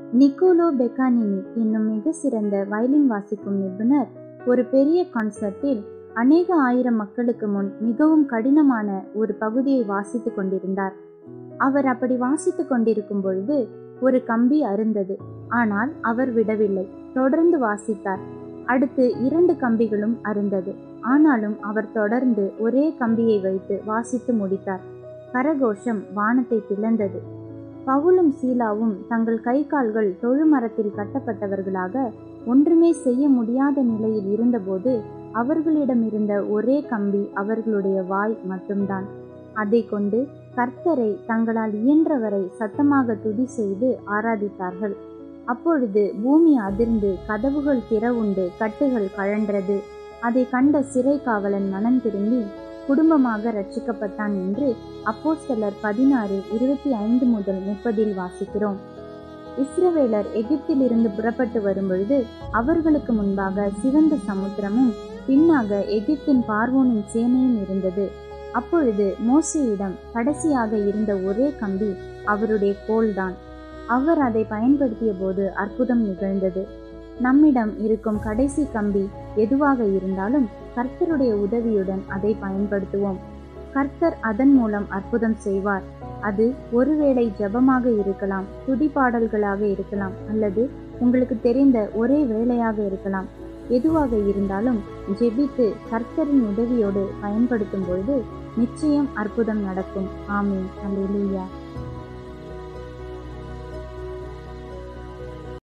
Nicolas பெக்கானினி என்னும் மிக சிறந்த வயலின் வாசிக்கும் நிபுணர் ஒரு பெரிய கான்சர்ட்டில் அநேக ஆயிரம் மக்களுக்கு முன் மிகவும் கடினமான ஒரு பகுதியை வாசித்துக் கொண்டிருந்தார் அவர் அப்படி வாசித்துக் கொண்டிருக்கும் பொழுது ஒரு கம்பி அருந்தது ஆனால் அவர் விடவில்லை தொடர்ந்து வாசித்தார் அடுத்து இரண்டு கம்பிகளும் அருந்தது ஆனாலும் அவர் தொடர்ந்து ஒரே கம்பியை வைத்து வாசித்து முடித்தார் கரகோஷம் வானத்தை பிளந்தது பவுலும் சீலாவும் தங்கள் கை கால்கள் தொழுமரத்தில் கட்டப்பட்டவர்களாக ஒன்றுமே செய்ய முடியாத நிலையில் இருந்தபோது அவர்களிடம் இருந்த ஒரே கம்பி அவர்களுடைய வாய் மட்டும்தான் அதை கொண்டு கர்த்தரை தங்களால் இயன்றவரை சத்தமாக துதி செய்து ஆராதித்தார்கள் அப்பொழுது பூமி அதிர்ந்து கதவுகள் திறவுண்டு கட்டுகள் கழன்றது அதை கண்ட சிறை காவலன் மனம் திரும்பி குடும்பமாக ரட்சிக்கப்பட்டான் என்று அப்போஸ்தலர் பதினாறு இருபத்தி ஐந்து முதல் முப்பதில் வாசிக்கிறோம் இஸ்ரவேலர் எகிப்தில் இருந்து புறப்பட்டு வரும்பொழுது அவர்களுக்கு முன்பாக சிவந்த சமுத்திரமும் பின்னாக எகிப்தின் பார்வோனின் சேனையும் இருந்தது அப்பொழுது மோசையிடம் கடைசியாக இருந்த ஒரே கம்பி அவருடைய கோல்தான் அவர் அதை பயன்படுத்திய போது அற்புதம் நிகழ்ந்தது நம்மிடம் இருக்கும் கடைசி கம்பி எதுவாக இருந்தாலும் கர்த்தருடைய உதவியுடன் அதை பயன்படுத்துவோம் கர்த்தர் அதன் மூலம் அற்புதம் செய்வார் அது ஒருவேளை ஜபமாக இருக்கலாம் துதி பாடல்களாக இருக்கலாம் அல்லது உங்களுக்கு தெரிந்த ஒரே வேலையாக இருக்கலாம் எதுவாக இருந்தாலும் ஜெபித்து கர்த்தரின் உதவியோடு பயன்படுத்தும் பொழுது நிச்சயம் அற்புதம் நடக்கும் ஆமீன் அல்லேலூயா